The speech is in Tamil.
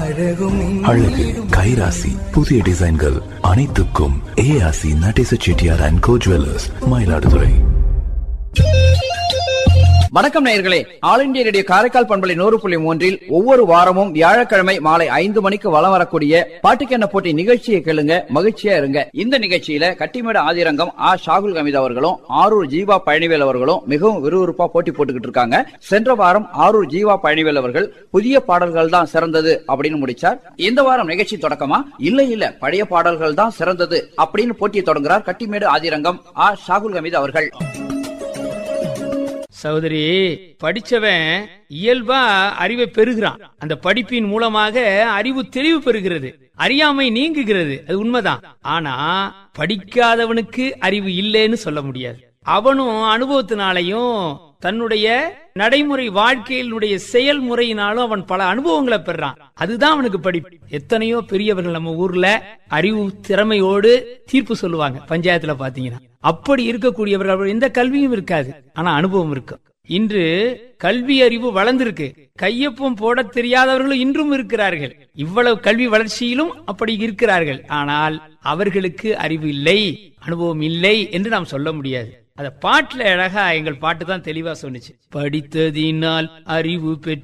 அழகு கைராசி புதிய டிசைன்கள் அனைத்துக்கும் ஏஆசி Nadesa Chettiar and co jewellers Mayiladuthurai வணக்கம் நேயர்களே ஆல் இந்தியா ரேடியோ காரைக்கால் பண்பலை நூறு புள்ளி மூன்றில் ஒவ்வொரு வாரமும் வியாழக்கிழமை மாலை ஐந்து மணிக்கு வலம் வரக்கூடிய பாட்டுக்கென்ன போட்டி நிகழ்ச்சியை கேளுங்க மகிழ்ச்சியா இருங்க இந்த நிகழ்ச்சியில கட்டிமேடு ஆதிரங்கம் ஆ ஷாகுல் கமித் அவர்களும் ஆரூர் ஜீவா பழனிவேல் அவர்களும் மிகவும் விறுவிறுப்பா போட்டி போட்டுக்கிட்டு இருக்காங்க சென்ற வாரம் ஆரூர் ஜீவா பழனிவேல் அவர்கள் புதிய பாடல்கள் தான் சிறந்தது அப்படின்னு முடிச்சார் இந்த வாரம் நிகழ்ச்சி தொடக்கமா இல்ல இல்ல பழைய பாடல்கள் தான் சிறந்தது அப்படின்னு போட்டியை தொடங்குறார் கட்டிமேடு ஆதிரங்கம் ஆ ஷாகுல் கமித் அவர்கள் சகோதரி படிச்சவன் இயல்பா அறிவை பெறுகிறான் அந்த படிப்பின் மூலமாக அறிவு தெளிவு பெறுகிறது அறியாமை நீங்குகிறது அது உண்மைதான் ஆனா படிக்காதவனுக்கு அறிவு இல்லைன்னு சொல்ல முடியாது அவனும் அனுபவத்தினாலையும் தன்னுடைய நடைமுறை வாழ்க்கையினுடைய செயல்முறையினாலும் அவன் பல அனுபவங்களை பெறான் அதுதான் அவனுக்கு படிப்பு எத்தனையோ பெரியவர்கள் நம்ம ஊர்ல அறிவு திறமையோடு தீர்ப்பு சொல்லுவாங்க பஞ்சாயத்துல பாத்தீங்கன்னா அப்படி இருக்கக்கூடியவர்கள் எந்த கல்வியும் இருக்காது ஆனா அனுபவம் இருக்கும் இன்று கல்வி அறிவு வளர்ந்திருக்கு கையொப்பம் போட தெரியாதவர்களும் இன்றும் இருக்கிறார்கள் இவ்வளவு கல்வி வளர்ச்சியிலும் அப்படி இருக்கிறார்கள் ஆனால் அவர்களுக்கு அறிவு இல்லை அனுபவம் இல்லை என்று நாம் சொல்ல முடியாது அத பாட்டுல அழகா எங்கள் பாட்டு தான் தெளிவா சொன்னுச்சு படித்ததினால் அறிவு பெற்று